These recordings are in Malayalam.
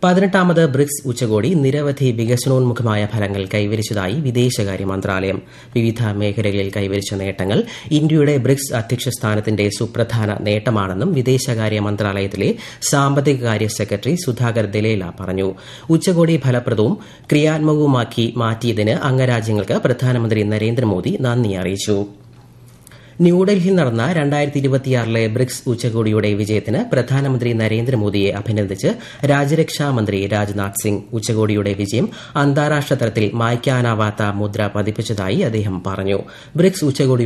പതിനെട്ടാമത് ബ്രിക്സ് ഉച്ചകോടി നിരവധി വികസനോന്മുഖമായ ഫലങ്ങൾ കൈവരിച്ചതായി വിദേശകാര്യ മന്ത്രാലയം വിവിധ മേഖലകളിൽ കൈവരിച്ച നേട്ടങ്ങൾ ഇന്ത്യയുടെ ബ്രിക്സ് അധ്യക്ഷ സ്ഥാനത്തിന്റെ സുപ്രധാന നേട്ടമാണെന്നും വിദേശകാര്യ മന്ത്രാലയത്തിലെ സാമ്പത്തികകാര്യ സെക്രട്ടറി സുധാകർ ദലേല പറഞ്ഞു ഉച്ചകോടി ഫലപ്രദവും ക്രിയാത്മകവുമാക്കി മാറ്റിയതിന് അംഗരാജ്യങ്ങൾക്ക് പ്രധാനമന്ത്രി നരേന്ദ്രമോദി നന്ദി അറിയിച്ചു ന്യൂഡൽഹിയിൽ നടന്ന രണ്ടായിരത്തി ഇരുപത്തിയാറിലെ ബ്രിക്സ് ഉച്ചകോടിയുടെ വിജയത്തിന് പ്രധാനമന്ത്രി നരേന്ദ്രമോദിയെ അഭിനന്ദിച്ച് രാജ്യരക്ഷാ മന്ത്രി രാജ്നാഥ് സിംഗ് ഉച്ചകോടിയുടെ വിജയം അന്താരാഷ്ട്ര തലത്തിൽ മായ്ക്കാനാവാത്ത മുദ്ര പതിപ്പിച്ചതായി അദ്ദേഹം പറഞ്ഞു ബ്രിക്സ് ഉച്ചകോടി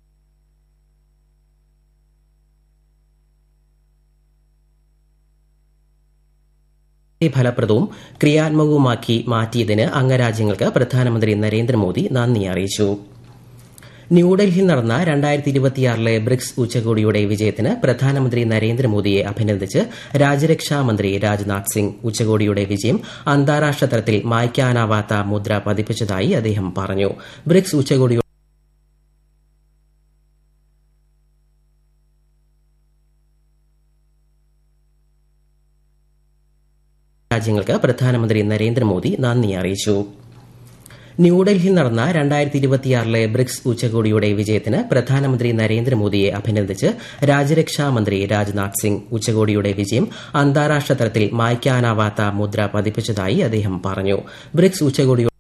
ഫലപ്രദവും ക്രിയാത്മകവുമാക്കി മാറ്റിയതിന് അംഗരാജ്യങ്ങൾക്ക് പ്രധാനമന്ത്രി നരേന്ദ്രമോദി നന്ദി അറിയിച്ചു ന്യൂഡൽഹിയിൽ നടന്ന രണ്ടായിരത്തി ഇരുപത്തിയാറിലെ ബ്രിക്സ് ഉച്ചകോടിയുടെ വിജയത്തിന് പ്രധാനമന്ത്രി നരേന്ദ്രമോദിയെ അഭിനന്ദിച്ച് രാജ്യരക്ഷാ മന്ത്രി രാജ്നാഥ് സിംഗ് ഉച്ചകോടിയുടെ വിജയം അന്താരാഷ്ട്ര തലത്തിൽ മായ്ക്കാനാവാത്ത മുദ്ര പതിപ്പിച്ചതായി അദ്ദേഹം പറഞ്ഞു ബ്രിക്സ് ഉച്ചകോടി രാജ്യങ്ങൾക്ക് പ്രധാനമന്ത്രി നരേന്ദ്രമോദി നന്ദി അറിയിച്ചു ന്യൂഡൽഹിയിൽ നടന്ന രണ്ടായിരത്തി ഇരുപത്തിയാറിലെ ബ്രിക്സ് ഉച്ചകോടിയുടെ വിജയത്തിന് പ്രധാനമന്ത്രി നരേന്ദ്രമോദിയെ അഭിനന്ദിച്ച് രാജ്യരക്ഷാ മന്ത്രി രാജ്നാഥ് സിംഗ് ഉച്ചകോടിയുടെ വിജയം അന്താരാഷ്ട്ര തലത്തിൽ മായ്ക്കാനാവാത്ത മുദ്ര പതിപ്പിച്ചതായി അദ്ദേഹം പറഞ്ഞു ബ്രിക്സ് ഉച്ചകോടി